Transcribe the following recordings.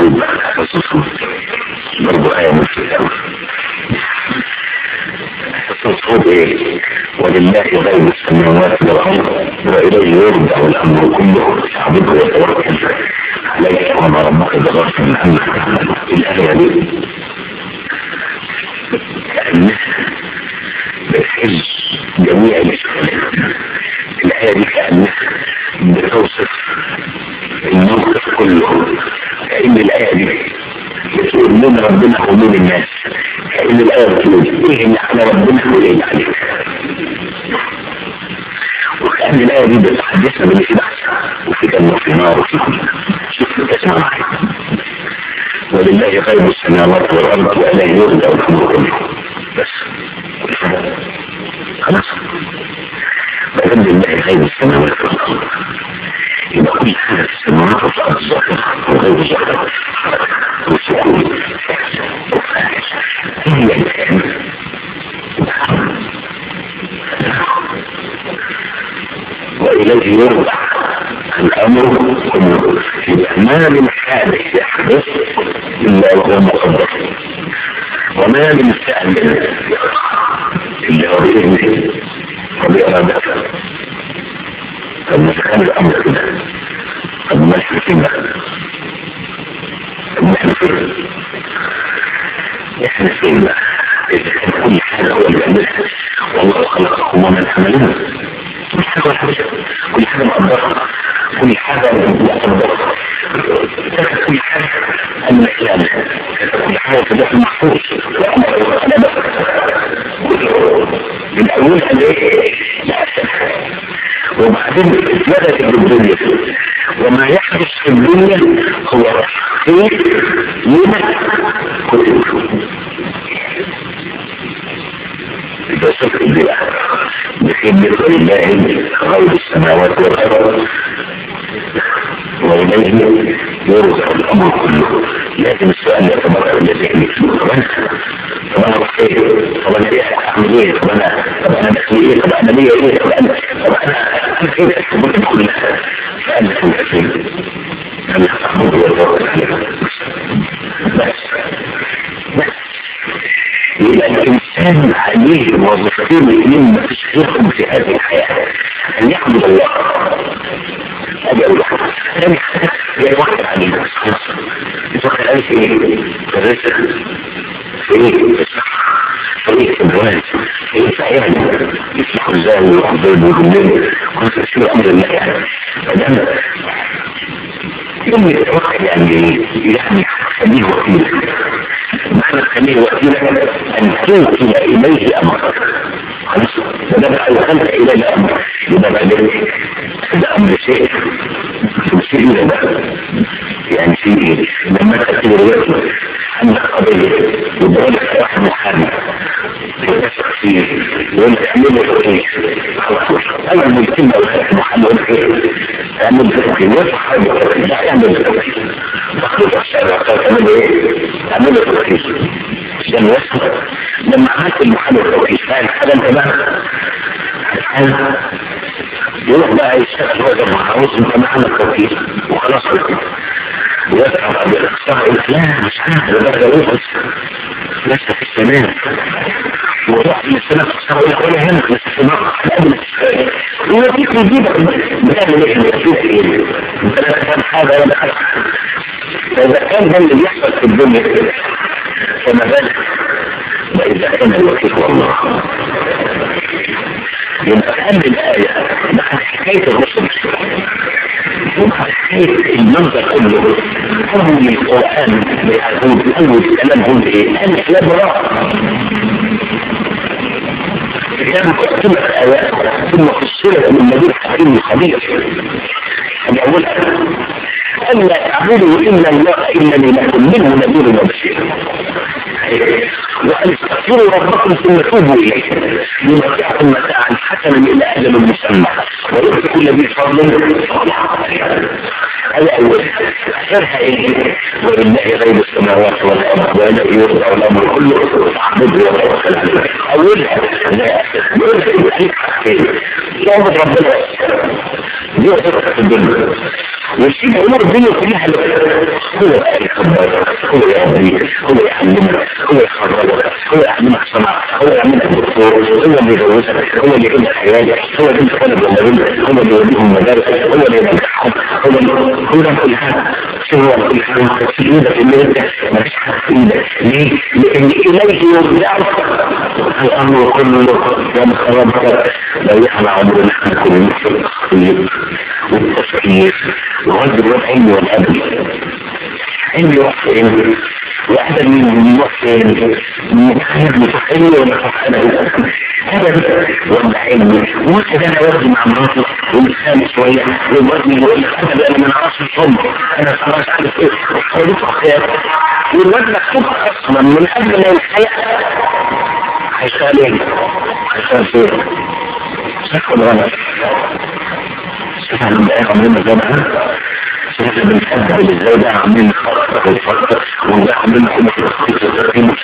هود خصوصا برضه آية من الكتاب خصوص هود ايه ولله غيب السماوات والأرض وإليه يرجع الأمر كله فاعبده وتوكل عليه وما ربك بغافل عنك الآية دي كأنها بتحل جميع الإشكالات الآية دي كأنها بتوصف الموقف كله كأن الآية دي بتقول من ربنا ومن الناس كأن الآية بتقول إيه اللي على ربنا وإيه اللي عليك وكأن الآية دي بتحدثنا باللي في بحث وفي جنة وفي نار وفي كل شوف تسمع معي ولله غيب السماوات والأرض وإليه يرجع الأمر كله بس خلاص بل لله غيب السماوات والأرض يبقى كل حاجة في السماوات والأرض ظاهرة وغير ظاهرة والسكون هي الآن وإليه يرجع الأمر كله يبقى ما من حادث يحدث إلا وهو مقدر وما من فعل إلا هو بإذنه وبإرادته طب ما كان الأمر كده طب ما احنا فين بقى طب ما احنا فين احنا فين بقى إذا كان كل حاجة هو اللي بيعملها والله خلقكم وما تعملون كل حاجة ولا حاجة كل حاجة مقدرة كل حاجة مقدرة كل حاجة أن يعني كل حاجة في داخل محفوظ من أولها ليه لا وبعدين اتولدت الدنيا وما يحدث في الدنيا هو تحقيق لما كتب إذا صفر بلا بخدمة لله غير السماوات والأرض وإليه يرجع الأمر كله لازم السؤال يتبرع الذهن طب أنا طب أنا أروح إيه طب أنا إيه أعمل إيه طب أنا طب أنا دخلي إيه طب أنا ليا إيه طب أنا طب أنا أنا فين الأمور كلها فأنا كنت فين أنا أحمد وأتوكل عليها بس بس يبقى الإنسان عليه وظيفتين الاثنين ما فيش غيرهم في هذه الحياة أن يعبد الله هذا أول واحد ثاني حاجة هي واحد عليه يتوكل عليه في إيه؟ في الرزق في إيه؟ في الصحة في إيه؟ في الجواز في إيه؟ في عياله يصلح الزاوية ويروح بين ويقول كنت أشير أمر الله يعني فده كلمة توكل يعني يعني خليه وكيل معنى خليه وكيل أن توكل إليه أمرك خلاص ده بقى وخلق إليه الأمر يبقى بقى ده أمر شيء شيء إيه ده يعني شيء إيه لما تأتي دلوقتي عندك قضية يبقى لك واحد محامي يتفق فيه يقول لك اعمل لي توكيل أنا المجتمع محامي يقول لك إيه اعمل توكيل يصح لا اعمل توكيل تخلص الشارع تعمل ايه اعمل توكيل عشان يصح لما عملت المحامي التوكيل فاهم حاجه انت بقى الحال يروح بقى يشتغل هو ده معروف انت معنا التوكيل وخلاص كده ويدفع بعد الاختصار يقول لا مش عارف ده ده جروح لسه في السماء وروح من السماء تخسر يقول لك ولا يهمك لسه في السماء قبل يوديك يجيبك بتعمل ايه بتجيب ايه انت لا تفهم حاجه ولا حاجه فاذا كان ده اللي بيحصل في الدنيا كده فما بالك واذا كان الوكيل هو الله يبقى فهم الآية مع حكاية الرسل ومع حكاية المنظر كله أول القرآن بيعود أول كلام هم إيه؟ ألف لا براء كان قسمت آيات ثم فصلت من النبي الحكيم الخبير أن أولها ألا تعبدوا إلا الله إنني لكم منه نذير وبشير وأن استغفروا ربكم ثم توبوا إليه يمتعكم متاعا حسنا إلى أجل مسمى ويؤتي كل ذي فضل هذا أول أثرها إيه ولله غيب السماوات والأرض ولا يرضى الأمر كله فاعبده وتوكل عليه أولها لا يقول لك عليك حاجتين يعبد ربنا دي وظيفة في الدنيا ويسيب امور الدنيا كلها هو بقى يكبر هو يربيك هو يعلمك هو يخرجك هو يعلمك صنعة هو يعلمك دكتور هو اللي يجوزك هو اللي يجيب حياتك هو اللي انت طالب ولا بنت هو اللي يوديهم مدارس هو اللي ينجحهم هو اللي هو ده كل حاجه شو هو كل حاجه في ايدك اللي انت ما فيش حاجه في ايدك ليه؟ لان اليه يرجع الامر كله يوم خربك لو يحمى عمرنا احنا كلنا في التخطيط والتفكير وغض الوضع علمي والادب علمي وحسين واحدة من وحسين متخيل متخيل ولا تفعله هذا وضع علمي وقت انا وزي مع مراتي ونتخانق شوية والوزن يقول لك انا بقى من عاصر الصم انا خلاص عارف ايه خليت اخيار والوزن مكتوب اصلا من قبل ما يتخيل هيشتغل ايه؟ هيشتغل فين؟ صح ولا غلط؟ شوف احنا بقى عاملين زمان شوف احنا بنتقبل ازاي بقى عاملين نفكر ونفكر وده عاملين كل في التخطيط الرقيم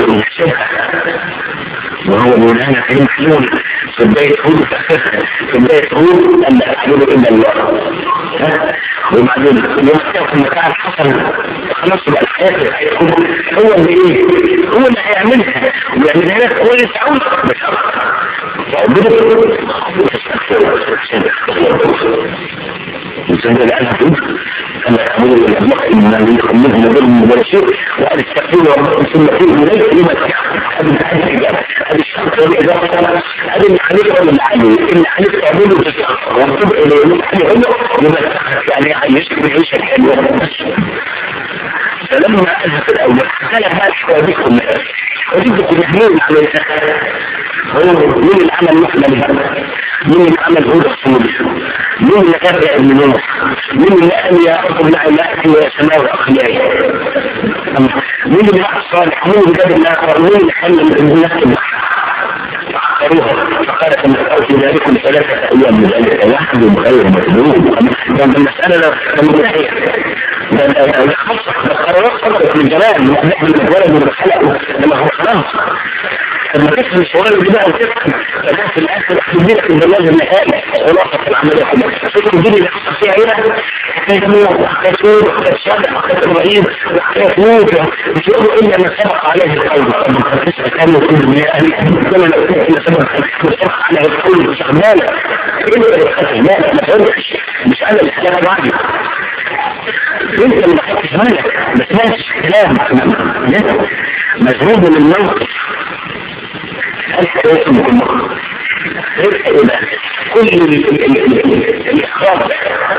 وهو مولانا كريم حلول في بداية هود في بداية هود أن أحلول إلا الله وبعدين يوم في المكان حصل خلاص بقى الحياة هيكون هو اللي ايه هو اللي هيعملها ويعملها لك هو اللي تعود بس الإنسان ده قالها فيه أنا أعمل الأبناء إن يخليه مدير من المدرسين وقال استقيم وربكم ثم فيه إليه لما هذه هذه الإجابة هذه الشخص والإجابة هذه اللي عليك ولا اللي عليه اللي عليك تعمله وتسعى وانتبه إليه اللي عليه هو يبقى يعني عايشك بعيشة حلوة فلما قالها في الأول قال بقى الحواديث كلها الحواديث كلها مين اللي عملها؟ هو مين اللي عمل محمل مين اللي عمل هود الصوري مين اللي غرق ابن نوح مين اللي قال يا رب لا اله الا يا سماء واخلاقي مين اللي راح صالح مين اللي جاب الناس مين اللي حل الناس عقروها فقالت ان في ذلك ثلاثة ايام من ذلك واحد غير مكذوب كان المسألة منتهية خاصة القرارات صدرت من زمان نحن الولد من خلقه لما هو خلاص لما تفهم الصورة اللي بقى وتفهم فده في الاخر هتدي لك البرنامج النهائي خلاصة العملية كلها شوف الدنيا اللي حصل فيها هنا حكاية نوح وحكاية نور وحكاية شرع وحكاية ابراهيم وحكاية موسى مش يقولوا الا ما سبق عليه القول طب ما تسمع كان كل من اهل كما لو كنت سبق سبق عليه القول شغالة ايه اللي شغالة ما فهمتش مش انا اللي كلام بعدي انت اللي ما خدتش بالك ما سمعتش كلام مجهود من الموقف كل الإخراج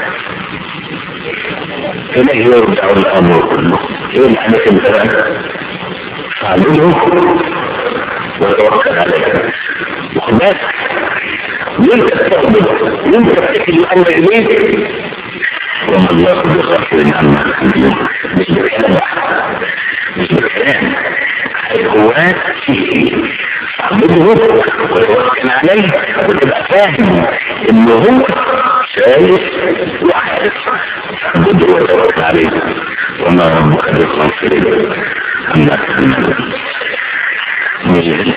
إليه يرجع الأمر كله إيه معنى كده فاعمله وتوكل عليه وخد بالك وانت تستخدمه وانت تتكل الأمر إليه وما الله بغافل عما مش بالكلام مش بالكلام القوات فيه تعبده وتوكل عليه وتبقى فاهم انه هو شايف وعارف تعبده وتوكل عليه وما ربك بالغافل عما تعمل مشكلة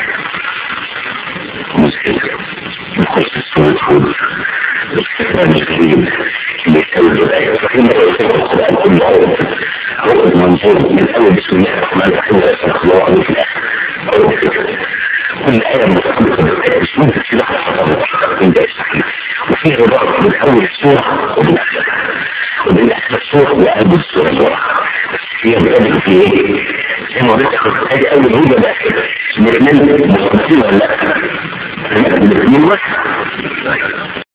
مشكلة نخش في سورة هود الاستخدام الجديد اللي يستوجب الآية فكما يستوجب القرآن كله أول هو المنظور من أول بسم الله الرحمن الرحيم ويسمح الله عليه في الآخر أول فكرة كل آية متقبلة بالآية مش ممكن في لحظة حصلت من ده الصحيح وفيه رباط من أول السورة ومن آخرها ومن آخر السورة وقبل السورة الورا بس هي بجد في إيه؟ زي ما قلت لك هذه أول هوجة بقى من المن مصنفين ولا لا؟ من واحد